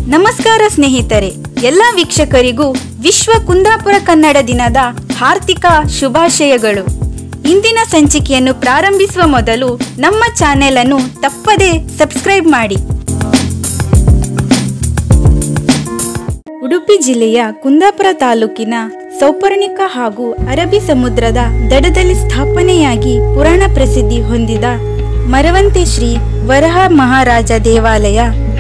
ನಮಸ್ಕಾರ ಸ್ನೇಹಿತರೆ ಎಲ್ಲ ವೀಕ್ಷಕರಿಗೂ ವಿಶ್ವ ಕುಂದಾಪುರ ಕನ್ನಡ ದಿನದ ಹಾರ್ದಿಕ ಶುಭಾಶಯಗಳು ಇಂದಿನ ಸಂಚಿಕೆಯನ್ನು ಪ್ರಾರಂಭಿಸುವ ಮೊದಲು ನಮ್ಮ ಚಾನೆಲ್ ಅನ್ನು ತಪ್ಪದೇ ಸಬ್ಸ್ಕ್ರೈಬ್ ಮಾಡಿ ಉಡುಪಿ ಜಿಲ್ಲೆಯ ಕುಂದಾಪುರ ತಾಲೂಕಿನ ಸೌಪರ್ಣಿಕ ಹಾಗೂ ಅರಬ್ಬಿ ಸಮುದ್ರದ ದಡದಲ್ಲಿ ಸ್ಥಾಪನೆಯಾಗಿ ಪುರಾಣ ಪ್ರಸಿದ್ಧಿ ಹೊಂದಿದ ಮರವಂತೆ ಶ್ರೀ ವರಹ ಮಹಾರಾಜ ದೇವಾಲಯ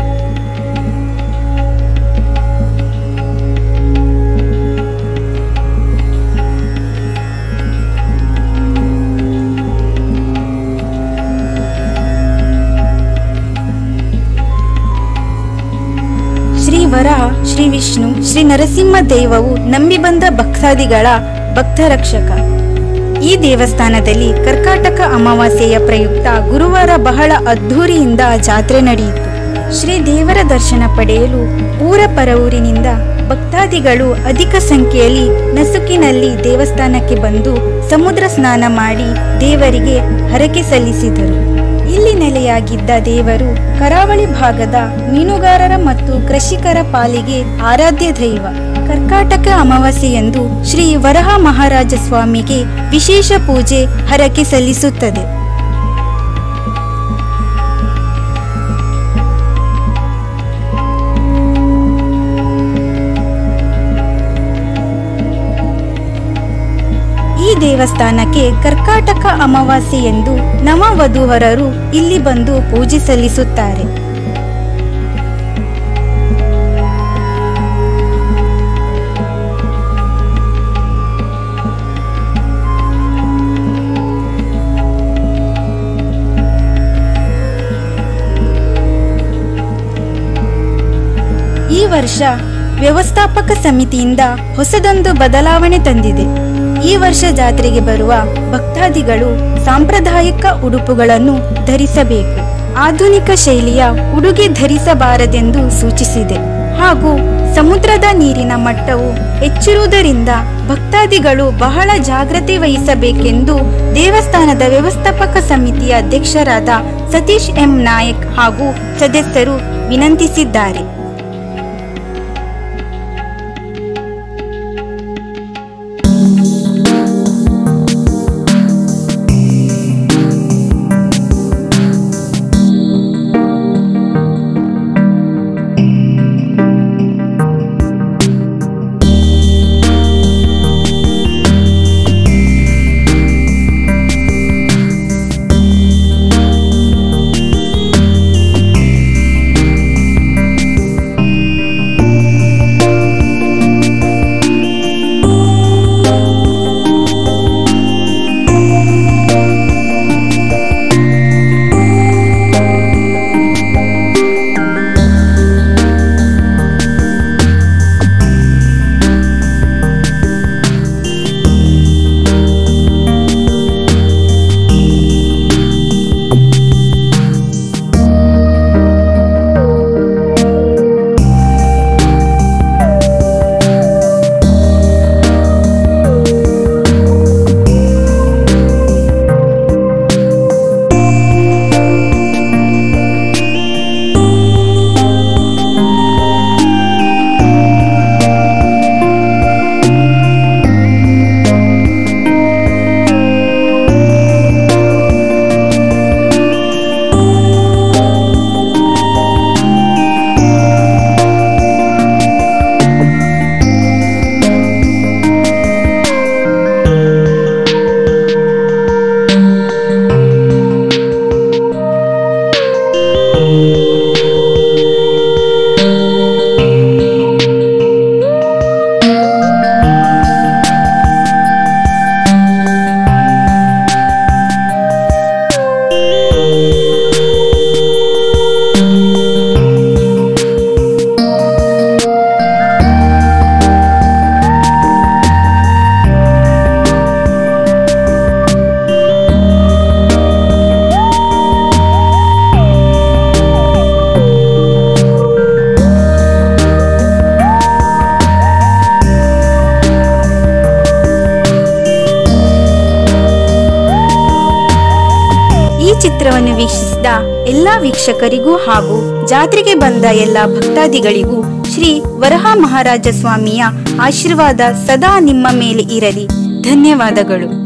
ಶ್ರೀ ವರಹ ಶ್ರೀ ವಿಷ್ಣು ಶ್ರೀ ನರಸಿಂಹ ದೈವವು ನಂಬಿ ಬಂದ ಭಕ್ತಾದಿಗಳ ಭಕ್ತರಕ್ಷಕ ಈ ದೇವಸ್ಥಾನದಲ್ಲಿ ಕರ್ಕಾಟಕ ಅಮಾವಾಸ್ಯೆಯ ಪ್ರಯುಕ್ತ ಗುರುವಾರ ಬಹಳ ಅದ್ಧೂರಿಯಿಂದ ಜಾತ್ರೆ ನಡೆಯಿತು ಶ್ರೀ ದೇವರ ದರ್ಶನ ಪಡೆಯಲು ಊರ ಪರವೂರಿನಿಂದ ಭಕ್ತಾದಿಗಳು ಅಧಿಕ ಸಂಖ್ಯೆಯಲ್ಲಿ ನಸುಕಿನಲ್ಲಿ ದೇವಸ್ಥಾನಕ್ಕೆ ಬಂದು ಸಮುದ್ರ ಸ್ನಾನ ಮಾಡಿ ದೇವರಿಗೆ ಹರಕೆ ಸಲ್ಲಿಸಿದರು ಇಲ್ಲಿ ನೆಲೆಯಾಗಿದ್ದ ದೇವರು ಕರಾವಳಿ ಭಾಗದ ಮೀನುಗಾರರ ಮತ್ತು ಕೃಷಿಕರ ಪಾಲಿಗೆ ಆರಾಧ್ಯ ದೈವ ಕರ್ಕಾಟಕ ಅಮಾವಾಸ್ಯೆಯಂದು ಶ್ರೀ ವರಹ ಮಹಾರಾಜ ಸ್ವಾಮಿಗೆ ವಿಶೇಷ ಪೂಜೆ ಹರಕೆ ಸಲ್ಲಿಸುತ್ತದೆ ಈ ದೇವಸ್ಥಾನಕ್ಕೆ ಕರ್ಕಾಟಕ ಅಮಾವಾಸ್ಯೆ ಎಂದು ನವವಧೂವರರು ಇಲ್ಲಿ ಬಂದು ಪೂಜೆ ಸಲ್ಲಿಸುತ್ತಾರೆ ಈ ವರ್ಷ ವ್ಯವಸ್ಥಾಪಕ ಸಮಿತಿಯಿಂದ ಹೊಸದೊಂದು ಬದಲಾವಣೆ ತಂದಿದೆ ಈ ವರ್ಷ ಜಾತ್ರೆಗೆ ಬರುವ ಭಕ್ತಾದಿಗಳು ಸಾಂಪ್ರದಾಯಿಕ ಉಡುಪುಗಳನ್ನು ಧರಿಸಬೇಕು ಆಧುನಿಕ ಶೈಲಿಯ ಉಡುಗೆ ಧರಿಸಬಾರದೆಂದು ಸೂಚಿಸಿದೆ ಹಾಗೂ ಸಮುದ್ರದ ನೀರಿನ ಮಟ್ಟವು ಹೆಚ್ಚಿರುವುದರಿಂದ ಭಕ್ತಾದಿಗಳು ಬಹಳ ಜಾಗ್ರತೆ ವಹಿಸಬೇಕೆಂದು ದೇವಸ್ಥಾನದ ವ್ಯವಸ್ಥಾಪಕ ಸಮಿತಿಯ ಅಧ್ಯಕ್ಷರಾದ ಸತೀಶ್ ಎಂ ನಾಯಕ್ ಹಾಗೂ ಸದಸ್ಯರು ವಿನಂತಿಸಿದ್ದಾರೆ ಎಲ್ಲ ವೀಕ್ಷಕರಿಗೂ ಹಾಗೂ ಜಾತ್ರೆಗೆ ಬಂದ ಎಲ್ಲ ಭಕ್ತಾದಿಗಳಿಗೂ ಶ್ರೀ ವರಹ ಮಹಾರಾಜ ಸ್ವಾಮಿಯ ಆಶೀರ್ವಾದ ಸದಾ ನಿಮ್ಮ ಮೇಲೆ ಇರಲಿ ಧನ್ಯವಾದಗಳು